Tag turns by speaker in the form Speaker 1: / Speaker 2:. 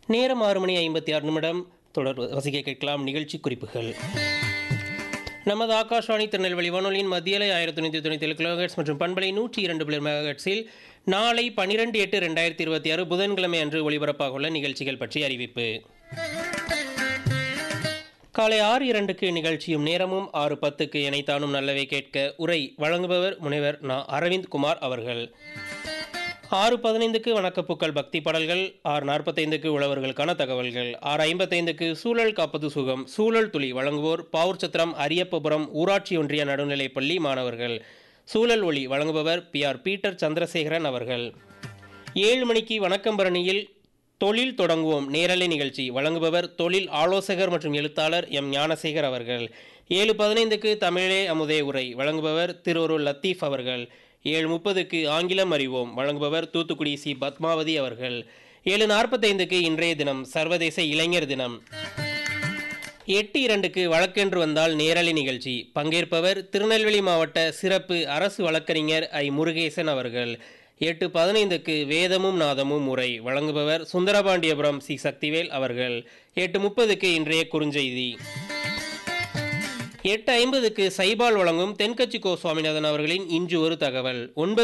Speaker 1: நேரம் ஆறு மணி ஐம்பத்தி ஆறு நிமிடம் தொடர் வசிக்க கேட்கலாம் நிகழ்ச்சி குறிப்புகள் நமது ஆகாஷ்வாணி திருநெல்வேலி வானொலியின் மத்தியலை ஆயிரத்தி தொண்ணூற்றி தொண்ணூற்றி ஏழு கிலோஹெட்ஸ் மற்றும் பண்பலை நூற்றி இரண்டு பிளர் மெகாஹெட்ஸில் நாளை பன்னிரெண்டு எட்டு ரெண்டாயிரத்தி இருபத்தி ஆறு புதன்கிழமை அன்று ஒளிபரப்பாக உள்ள நிகழ்ச்சிகள் பற்றி அறிவிப்பு காலை ஆறு இரண்டுக்கு நிகழ்ச்சியும் நேரமும் ஆறு பத்துக்கு இணைத்தானும் நல்லவை கேட்க உரை வழங்குபவர் முனைவர் நா அரவிந்த் குமார் அவர்கள் ஆறு பதினைந்துக்கு வணக்கப்பூக்கள் பக்தி பாடல்கள் ஆறு நாற்பத்தைந்துக்கு உழவர்களுக்கான தகவல்கள் ஆறு ஐம்பத்தைந்துக்கு சூழல் காப்பது சுகம் சூழல் துளி வழங்குவோர் பாவூர் சத்திரம் அரியப்பபுரம் ஊராட்சி ஒன்றிய நடுநிலைப்பள்ளி மாணவர்கள் சூழல் ஒளி வழங்குபவர் பி ஆர் பீட்டர் சந்திரசேகரன் அவர்கள் ஏழு மணிக்கு வணக்கம்பரணியில் தொழில் தொடங்குவோம் நேரலை நிகழ்ச்சி வழங்குபவர் தொழில் ஆலோசகர் மற்றும் எழுத்தாளர் எம் ஞானசேகர் அவர்கள் ஏழு பதினைந்துக்கு தமிழே அமுதே உரை வழங்குபவர் திருவருள் லத்தீஃப் அவர்கள் ஏழு முப்பதுக்கு ஆங்கிலம் அறிவோம் வழங்குபவர் தூத்துக்குடி சி பத்மாவதி அவர்கள் ஏழு நாற்பத்தைந்துக்கு இன்றைய தினம் சர்வதேச இளைஞர் தினம் எட்டு இரண்டுக்கு வழக்கென்று வந்தால் நேரலை நிகழ்ச்சி பங்கேற்பவர் திருநெல்வேலி மாவட்ட சிறப்பு அரசு வழக்கறிஞர் ஐ முருகேசன் அவர்கள் எட்டு பதினைந்துக்கு வேதமும் நாதமும் முறை வழங்குபவர் சுந்தரபாண்டியபுரம் சி சக்திவேல் அவர்கள் எட்டு முப்பதுக்கு இன்றைய குறுஞ்செய்தி எட்டு ஐம்பதுக்கு சைபால் வழங்கும் தென்கட்சி கோ சுவாமிநாதன் அவர்களின் இன்று ஒரு தகவல் ஒன்பது